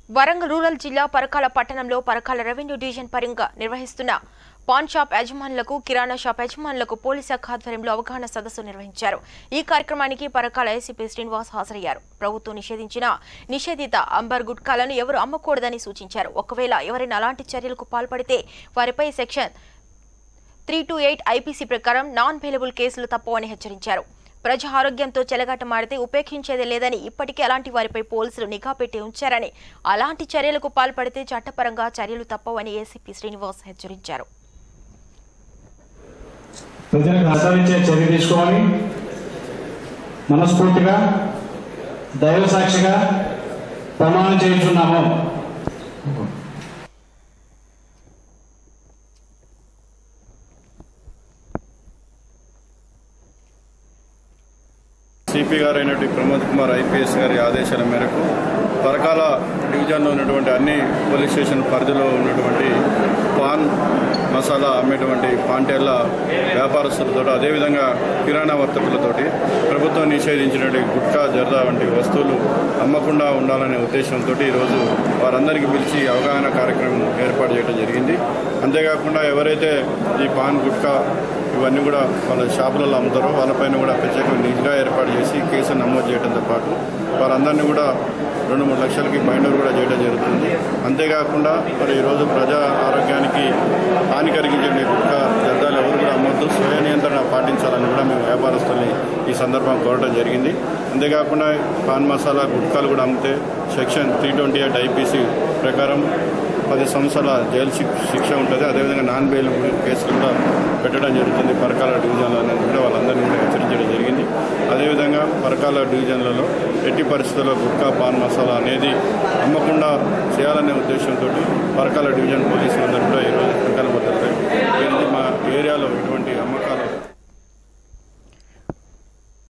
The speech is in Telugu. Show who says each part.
Speaker 1: వరంగల్ రూరల్ జిల్లా పరకాల పట్టణంలో పరకాల రెవెన్యూ డివిజన్ పరంగా నిర్వహిస్తున్న పాన్ షాప్ యజమానులకు కిరాణా షాప్ యజమానులకు పోలీస్ శాఖ ఆధ్వర్యంలో అవగాహన సదస్సు నిర్వహించారు ఈ కార్యక్రమానికి పరకాల ఏసీపీ శ్రీనివాస్ హాజరయ్యారు ప్రభుత్వం నిషేధించిన నిషేధిత అంబర్ గుట్కాలను ఎవరు అమ్మకూడదని సూచించారు ఒకవేళ ఎవరైనా అలాంటి చర్యలకు పాల్పడితే వారిపై section three two eight IPC ప్రకారం నాన్ బెయిలబుల్ కేసులు తప్పవని హెచ్చరించారు ప్రజా ఆరోగ్యంతో చెలగాటమాడితే ఉపేక్షించేదే లేదని ఇప్పటికే అలాంటి వారిపై పోలీసులు నిఘా పెట్టి ఉంచారని అలాంటి చర్యలకు పాల్పడితే చట్టపరంగా చర్యలు తప్పవని ఏసీపీ శ్రీనివాస్ హెచ్చరించారు
Speaker 2: ప్రజలకు ఆచరించే చర్య తీసుకోవాలి మనస్ఫూర్తిగా దైవ సాక్షిగా ప్రమాణం చేయించున్నాము
Speaker 3: సిపి గారు అయినటువంటి ప్రమోద్ కుమార్ ఐపీఎస్ గారి ఆదేశాల మేరకు పరకాల డివిజన్లో ఉన్నటువంటి అన్ని పోలీస్ స్టేషన్ పరిధిలో ఉన్నటువంటి పాన్ మసాలా అమ్మేటువంటి పాంటేళ్ల వ్యాపారస్తులతో అదేవిధంగా కిరాణా వర్తకులతోటి ప్రభుత్వం నిషేధించినటువంటి గుట్కా జర్దా వంటి వస్తువులు అమ్మకుండా ఉండాలనే ఉద్దేశంతో ఈరోజు వారందరికీ పిలిచి అవగాహన కార్యక్రమం ఏర్పాటు చేయడం జరిగింది అంతేకాకుండా ఎవరైతే ఈ పాన్ గుట్కా ఇవన్నీ కూడా వాళ్ళ షాపులలో అమ్ముతారో వాళ్ళపైన కూడా ప్రత్యేక నిఘా ఏర్పాటు చేసి కేసు నమోదు చేయడంతో పాటు వారందరినీ కూడా రెండు మూడు లక్షలకి బైండర్ కూడా చేయడం జరుగుతుంది అంతేకాకుండా మరి ఈరోజు ప్రజా ఆరోగ్యానికి హాని కలిగించే గుట్కా జర్దాలు ఎవరు కూడా అమ్మొద్దు స్వయ నియంత్రణ పాటించాలని కూడా మేము వ్యాపారస్తుల్ని ఈ సందర్భం కోరడం జరిగింది అంతేకాకుండా పాన్ మసాలా గుట్కాలు కూడా అమ్మితే section three twenty eight IPC ప్రకారం పది సంవత్సరాల జైలు శిక్ష శిక్ష ఉంటుంది అదేవిధంగా నాన్ బెయిల్ కేసులు కూడా పెట్టడం జరుగుతుంది పరకాల డివిజన్లో అనేది కూడా వాళ్ళందరినీ కూడా హెచ్చరించడం జరిగింది అదేవిధంగా పరకాల డివిజన్లలో ఎట్టి పరిస్థితుల్లో గుట్కా పాన్ మసాలా అనేది అమ్మకుండా చేయాలనే ఉద్దేశంతో పరకాల డివిజన్ పోలీసులందరూ కూడా ఈరోజు